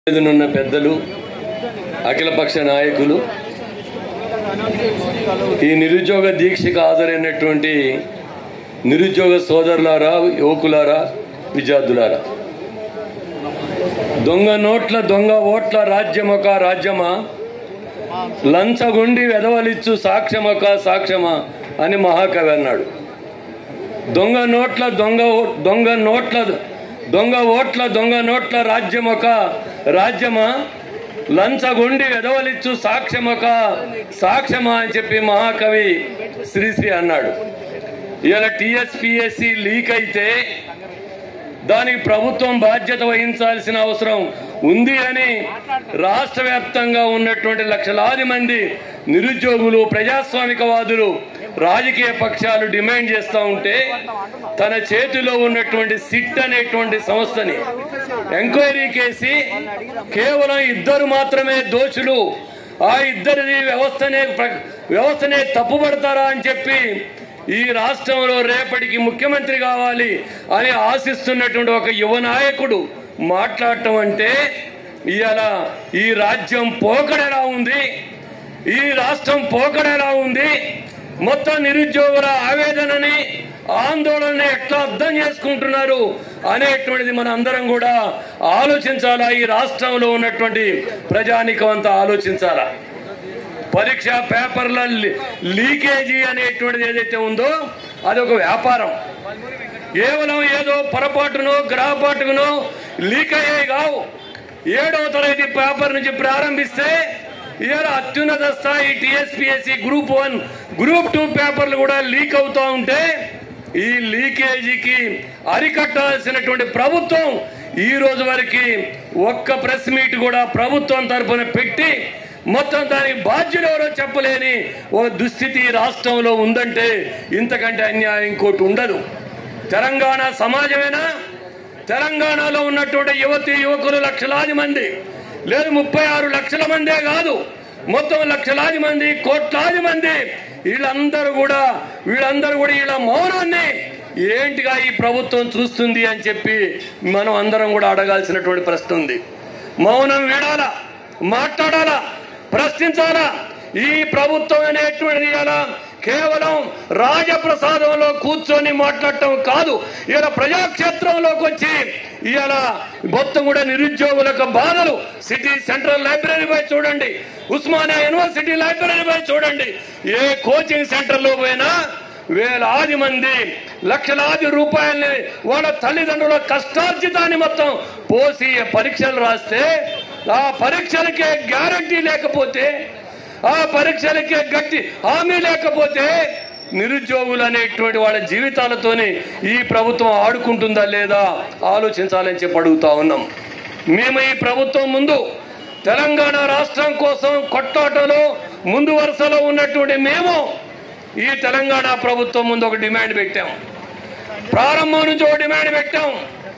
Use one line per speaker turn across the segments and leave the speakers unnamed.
ఎదునున్న పెద్దలు అఖిలపక్ష నాయకులు ఈ నిరుద్యోగ దీక్షకు హాజరైనటువంటి నిరుద్యోగ సోదరులారా యువకులారా విద్యార్థులారా దొంగ నోట్ల దొంగ ఓట్ల రాజ్యమొక రాజ్యమా లంచగొండి వెదవలిచ్చు సాక్ష్యమొక సాక్ష్యమా అని మహాకవి అన్నాడు దొంగ నోట్ల దొంగ ఓ- దొంగ నోట్ల దొంగ ఓట్ల దొంగ నోట్ల రాజ్యమొక రాజ్యమా లంచగొండి వెదవలిచ్చు సాక్ష్యమొక సాక్ష్యమా అని చెప్పి మహాకవి శ్రీశ్రీ అన్నాడు ఇలా టిఎస్పిఎస్సి లీక్ అయితే దానికి ప్రభుత్వం బాధ్యత వహించాల్సిన అవసరం ఉంది అని రాష్ట్ర వ్యాప్తంగా ఉన్నటువంటి లక్షలాది మంది నిరుద్యోగులు ప్రజాస్వామికవాదులు రాజకీయ పక్షాలు డిమాండ్ చేస్తూ ఉంటే తన చేతిలో ఉన్నటువంటి సిట్ అనేటువంటి సంస్థని ఎంక్వైరీ కేసి కేవలం ఇద్దరు మాత్రమే దోషులు ఆ ఇద్దరిది వ్యవస్థనే ప్ర- వ్యవస్థనే తప్పుపడతారా అని చెప్పి ఈ రాష్ట్రంలో రేపటికి ముఖ్యమంత్రి కావాలి అని ఆశిస్తున్నటువంటి ఒక యువ నాయకుడు మాట్లాడటం అంటే ఇవాళ ఈ రాజ్యం పోకడెలా ఉంది ఈ రాష్ట్రం పోకడెలా ఉంది మొత్తం నిరుద్యోగుల ఆవేదనని ఆందోళన ఎట్లా అర్థం చేసుకుంటున్నారు అనేటువంటిది మన అందరం కూడా ఆలోచించాలా ఈ రాష్ట్రంలో ఉన్నటువంటి ప్రజానికం అంతా ఆలోచించాలా పరీక్ష పేపర్ల లీ- లీకేజీ అనేటువంటిది ఏదైతే ఉందో అది ఒక వ్యాపారం కేవలం ఏదో పొరపాటునో గ్రహపాటుకునో లీక్ అయ్యాయి కావు ఏడవ తరగతి పేపర్ నుంచి ప్రారంభిస్తే ఇవాళ అత్యున్నత స్థాయి TSPSC group one group two పేపర్లు కూడా లీక్ అవుతా ఉంటే ఈ లీకేజీకి అరికట్టాల్సినటువంటి ప్రభుత్వం ఈ రోజు వరకు ఒక్క ప్రెస్ మీట్ కూడా ప్రభుత్వం తరఫున పెట్టి మొత్తం దానికి బాధ్యులు ఎవరో చెప్పలేని ఓ దుస్థితి ఈ రాష్ట్రంలో ఉందంటే ఇంతకంటే అన్యాయం ఇంకోటి ఉండదు తెలంగాణ సమాజమేనా తెలంగాణలో ఉన్నటువంటి యువతి యువకులు లక్షలాది మంది లేదు ముప్పై ఆరు లక్షల మందే కాదు మొత్తం లక్షలాది మంది కోట్లాది మంది వీళ్ళందరూ కూడా వీళ్ళందరూ కూడా వీళ్ళ మౌనాన్ని ఏంటిగా ఈ ప్రభుత్వం చూస్తుంది అని చెప్పి మనం అందరం కూడా అడగాల్సినటువంటి ప్రశ్న ఉంది మౌనం వీడాలా మాట్లాడాలా ప్రశ్నించాలా ఈ ప్రభుత్వం అనేటువంటిది ఇలా కేవలం రాజప్రసాదంలో కూర్చొని మాట్లాడటం కాదు ఇలా ప్రజాక్షేత్రంలోకి వచ్చి ఇవాళ మొత్తం కూడా నిరుద్యోగులకు బాధలు సిటీ సెంట్రల్ లైబ్రరీ పోయి చూడండి ఉస్మానియా యూనివర్సిటీ లైబ్రరీ పోయి చూడండి ఏ కోచింగ్ సెంటర్లో పోయినా వేలాది మంది లక్షలాది రూపాయల్ని వాళ్ళ తల్లిదండ్రుల కష్టార్జితాన్ని మొత్తం పోసి పరీక్షలు రాస్తే ఆ పరీక్షలకే గ్యారంటీ లేకపోతే ఆ పరీక్షలకే గట్టి హామీ లేకపోతే నిరుద్యోగులు అనేటువంటి వాళ్ళ జీవితాలతోని ఈ ప్రభుత్వం ఆడుకుంటుందా లేదా ఆలోచించాలని చెప్పి అడుగుతా ఉన్నాం మేము ఈ ప్రభుత్వం ముందు తెలంగాణ రాష్ట్రం కోసం కొట్లాటలో ముందు వరుసలో ఉన్నటువంటి మేము ఈ తెలంగాణ ప్రభుత్వం ముందు ఒక డిమాండ్ పెట్టాం ప్రారంభం నుంచి ఒక డిమాండ్ పెట్టాం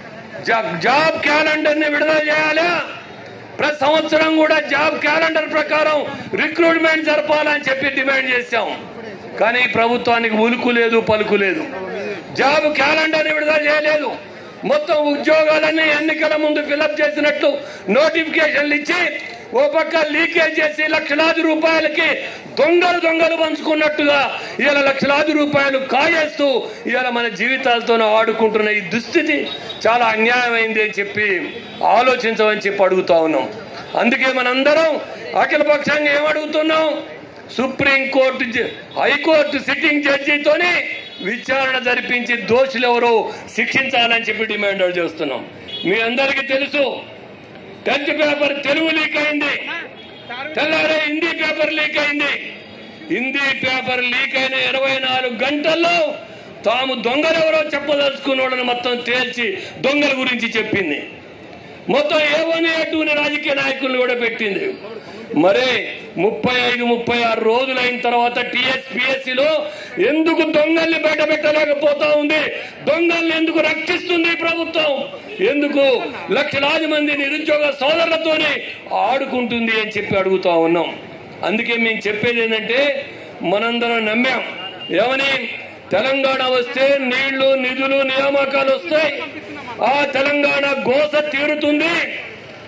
జా- జాబ్ క్యాలెండర్ ని విడుదల చేయాలి ప్రతి సంవత్సరం కూడా జాబ్ క్యాలెండర్ ప్రకారం రిక్రూట్మెంట్ జరపాలని చెప్పి డిమాండ్ చేశాం కానీ ప్రభుత్వానికి ఉలుకు లేదు పలుకు లేదు జాబ్ క్యాలెండర్ ని విడుదల చేయలేదు మొత్తం ఉద్యోగాలన్నీ ఎన్నికల ముందు ఫిలప్ చేసినట్టు నోటిఫికేషన్లు ఇచ్చి ఓ పక్క లీకేజ్ చేసి లక్షలాది రూపాయలకి దొంగలు దొంగలు పంచుకున్నట్టుగా ఇవాళ లక్షలాది రూపాయలు కాజేస్తూ ఇవాళ మన జీవితాలతో ఆడుకుంటున్న ఈ దుస్థితి చాలా అన్యాయమైంది అని చెప్పి ఆలోచించమని చెప్పి అడుగుతా ఉన్నాం అందుకే మనందరం అఖిల పక్షంగా ఏమడుగుతున్నాం సుప్రీంకోర్టు జ- హైకోర్టు సిట్టింగ్ జడ్జితోని విచారణ జరిపించి దోషులు ఎవరో శిక్షించాలని చెప్పి డిమాండ్ చేస్తున్నాం మీ అందరికీ తెలుసు టెన్త్ పేపర్ తెలుగు లీక్ అయింది తెల్లారే హిందీ పేపర్ లీక్ అయింది హిందీ పేపర్ లీక్ అయిన ఇరవై నాలుగు గంటల్లో తాము దొంగలెవరో చెప్పదలుచుకున్నోడని మొత్తం తేల్చి దొంగల గురించి చెప్పింది మొత్తం ఏవని అటుని రాజకీయ నాయకులను కూడా పెట్టింది మరే ముప్పై ఐదు ముప్పై ఆరు రోజులు అయిన తర్వాత టిఎస్పిఎస్సిలో ఎందుకు దొంగల్ని బయట పెట్టలేకపోతా ఉంది దొంగల్ని ఎందుకు రక్షిస్తుంది ఈ ప్రభుత్వం ఎందుకు లక్షలాది మంది నిరుద్యోగ సోదరులతోనే ఆడుకుంటుంది అని చెప్పి అడుగుతా ఉన్నాం అందుకే మేము చెప్పేది ఏంటంటే మనందరం నమ్మాం ఏమని తెలంగాణ వస్తే నీళ్లు నిధులు నియామకాలు వస్తాయి ఆ తెలంగాణ గోస తీరుతుంది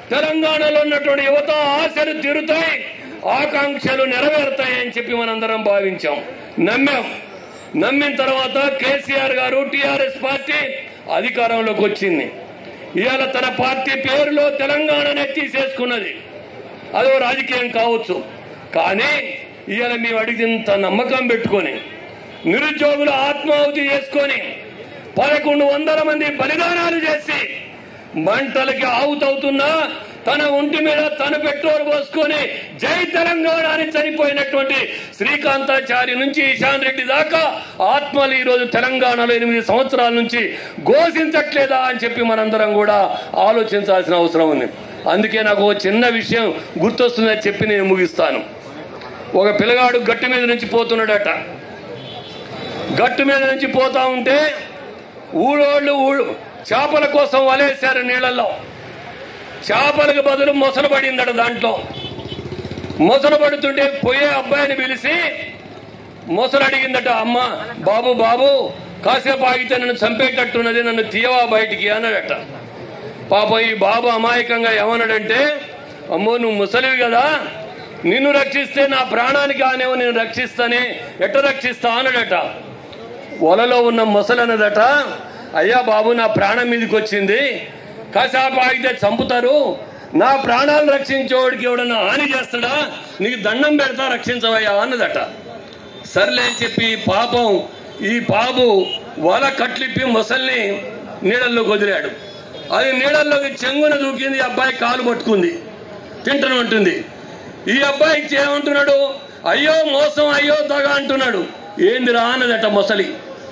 తెలంగాణలో ఉన్నటువంటి యువత ఆశలు తీరుతాయి ఆకాంక్షలు నెరవేరుతాయి అని చెప్పి మనందరం భావించాం నమ్మాం నమ్మిన తర్వాత కేసీఆర్ గారు టిఆర్ఎస్ పార్టీ అధికారంలోకి వచ్చింది ఇవాళ తన పార్టీ పేరులో తెలంగాణనే తీసేసుకున్నది అదో రాజకీయం కావచ్చు కానీ ఇవాళ మేము అడిగినంత నమ్మకం పెట్టుకొని నిరుద్యోగులు ఆత్మాహుతి చేసుకొని పదకొండు వందల మంది బలిదానాలు చేసి మంటలకి ఆవుతవుతున్నా తన ఒంటి మీద తన పెట్రోల్ పోసుకొని జై తెలంగాణ అని చనిపోయినటువంటి శ్రీకాంతాచారి నుంచి ఇషాన్ రెడ్డి దాకా ఆత్మలు ఈరోజు తెలంగాణలో ఎనిమిది సంవత్సరాల నుంచి ఘోషించట్లేదా అని చెప్పి మనందరం కూడా ఆలోచించాల్సిన అవసరం ఉంది అందుకే నాకు ఓ చిన్న విషయం గుర్తొస్తుందని చెప్పి నేను ముగిస్తాను ఒక పిల్లగాడు గట్టు మీద నుంచి పోతున్నాడట గట్టు మీద నుంచి పోతా ఉంటే ఊళ్ళోళ్ళు ఊళ్ళు చేపల కోసం వలేశారు నీళ్ళల్లో చేపలకు బదులు మొసలు పడిందట దాంట్లో మొసలు పడుతుంటే పోయే అబ్బాయిని పిలిచి మొసలు అడిగిందట అమ్మ బాబు బాబు కాసేపు ఆగితే నన్ను చంపేటట్టున్నది నన్ను తీయవా బయటికి అన్నాడట పాప ఈ బాబు అమాయకంగా ఏమన్నాడంటే అమ్మో నువ్వు ముసలివి కదా నిన్ను రక్షిస్తే నా ప్రాణానికి ఆనేమో నేను రక్షిస్తానే ఎట్ట రక్షిస్తా అన్నాడట వలలో ఉన్న మొసలన్నదట అయ్యా బాబు నా ప్రాణం మీదకి వచ్చింది కాసేపు ఆగితే చంపుతారు నా ప్రాణాలు రక్షించేవాడికి ఎవడన్నా హాని చేస్తాడా నీకు దండం పెడతా రక్షించవయ్యా అన్నదట సర్లే అని చెప్పి పాపం ఈ బాబు వల కట్లిప్పి మొసల్ని నీళ్ళల్లోకి వదిలాడు అది నీళ్ళల్లోకి చెంగున దూకింది ఈ అబ్బాయి కాలు పట్టుకుంది తింటను ఉంటుంది ఈ అబ్బాయికి ఏమంటున్నాడు అయ్యో మోసం అయ్యో దగ అంటున్నాడు ఏందిరా అన్నదట మొసలి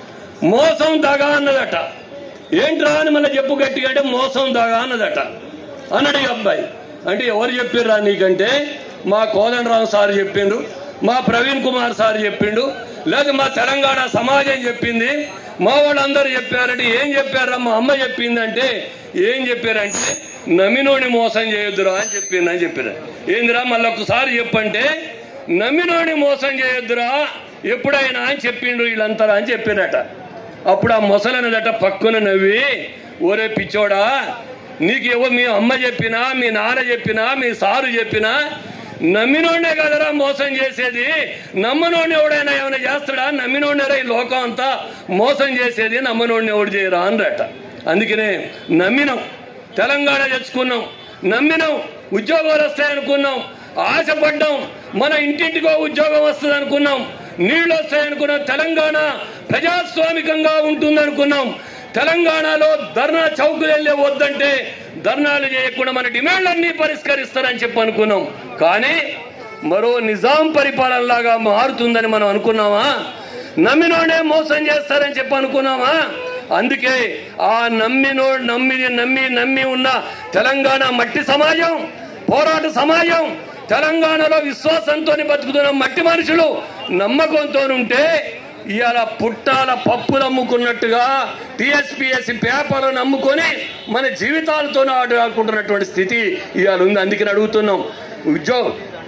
మోసం దగా అన్నదట ఏంట్రా అని మళ్ళీ చెప్పు గట్టిగా అంటే మోసం దగా అన్నదట అన్నాడు ఈ అబ్బాయి అంటే ఎవరు చెప్పిర్రా నీకంటే మా కోదండరావు సార్ చెప్పిండు మా ప్రవీణ్ కుమార్ సార్ చెప్పిండు లేదా మా తెలంగాణ సమాజం చెప్పింది మా వాళ్ళందరూ చెప్పారంటే ఏం చెప్పారా మా అమ్మ చెప్పిందంటే ఏం చెప్పారంటే నమ్మినోని మోసం చేయొద్దురా అని చెప్పింది అని చెప్పారు ఏందిరా మళ్ళీ ఒకసారి చెప్పంటే నమ్మినోని మోసం చేయొద్దురా ఎప్పుడైనా అని చెప్పిండు వీళ్ళంతా అని చెప్పినట అప్పుడు ఆ మొసలన్నదట పక్కున నవ్వి ఓరే పిచ్చోడా నీకు ఏవో మీ అమ్మ చెప్పినా మీ నాన్న చెప్పినా మీ సారు చెప్పినా నమ్మినోడే కదరా మోసం చేసేది నమ్మనోడిని ఎవడైనా ఏమైనా చేస్తాడా నమ్మినోడినరా ఈ లోకం అంతా మోసం చేసేది నమ్మనోడిని ఎవడు చేయరా అనరట అందుకనే నమ్మినాం తెలంగాణ తెచ్చుకున్నాం నమ్మినాం ఉద్యోగాలు వస్తాయనుకున్నాం ఆశపడ్డాం మన ఇంటింటికో ఉద్యోగం వస్తుంది అనుకున్నాం నీళ్ళు వస్తాయనుకున్నాం తెలంగాణ ప్రజాస్వామికంగా ఉంటుంది అనుకున్నాం తెలంగాణలో ధర్నా చౌకులు వెళ్ళే వద్దంటే ధర్నాలు చేయకుండా మన డిమాండ్లన్నీ పరిష్కరిస్తారని చెప్పి అనుకున్నాం కానీ మరో నిజాం పరిపాలనలాగా మారుతుందని మనం అనుకున్నామా నమ్మినోడే మోసం చేస్తారని చెప్పి అనుకున్నామా అందుకే ఆ నమ్మినో నమ్మి నమ్మి నమ్మి ఉన్న తెలంగాణ మట్టి సమాజం పోరాట సమాజం తెలంగాణలో విశ్వాసంతో బతుకుతున్న మట్టి మనుషులు నమ్మకంతో ఉంటే ఇవాళ పుట్టాల పప్పులు అమ్ముకున్నట్టుగా టిఎస్పిఎస్సి పేపర్లను అమ్ముకొని మన జీవితాలతో ఆడుకుంటున్నటువంటి స్థితి ఇవాళ ఉంది అందుకని అడుగుతున్నాం ఉద్యోగ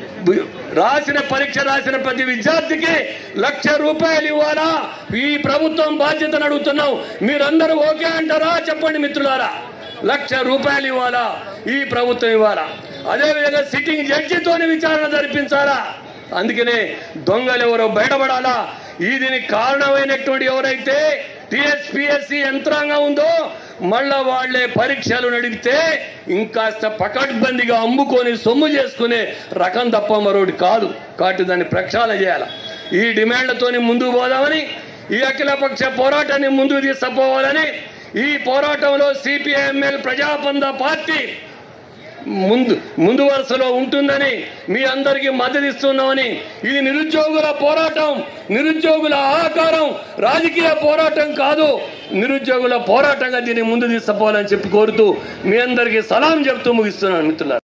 రాసిన పరీక్ష రాసిన ప్రతి విద్యార్థికి లక్ష రూపాయలు ఇవ్వాలా ఈ ప్రభుత్వం బాధ్యతను అడుగుతున్నాం మీరందరూ ఓకే అంటారా చెప్పండి మిత్రులారా లక్ష రూపాయలు ఇవ్వాలా ఈ ప్రభుత్వం ఇవ్వాలా అదేవిధంగా సిట్టింగ్ జడ్జితోని విచారణ జరిపించాలా అందుకనే దొంగలు ఎవరో బయటపడాలా ఈ దీనికి కారణమైనటువంటి ఎవరైతే టిఎస్పిఎస్సి యంత్రాంగం ఉందో మళ్ళా వాళ్లే పరీక్షలు నడిపితే ఇంకాస్త పకడ్బందీగా అమ్ముకొని సొమ్ము చేసుకునే రకం తప్ప మరొకటి కాదు కాబట్టి దాన్ని ప్రక్షాళన చేయాలి ఈ డిమాండ్లతోని ముందుకు పోదామని ఈ అఖిలపక్ష పోరాటాన్ని ముందుకు తీసుకుపోవాలని ఈ పోరాటంలో సిపిఐఎంఎల్ ప్రజాబంధ పార్టీ ముందు ముందు వరుసలో ఉంటుందని మీ అందరికీ మద్దతు ఇస్తున్నామని ఇది నిరుద్యోగుల పోరాటం నిరుద్యోగుల ఆకారం రాజకీయ పోరాటం కాదు నిరుద్యోగుల పోరాటంగా దీన్ని ముందు తీసుకుపోవాలని చెప్పి కోరుతూ మీ అందరికీ సలాం చెప్తూ ముగిస్తున్నాను మిత్రులారా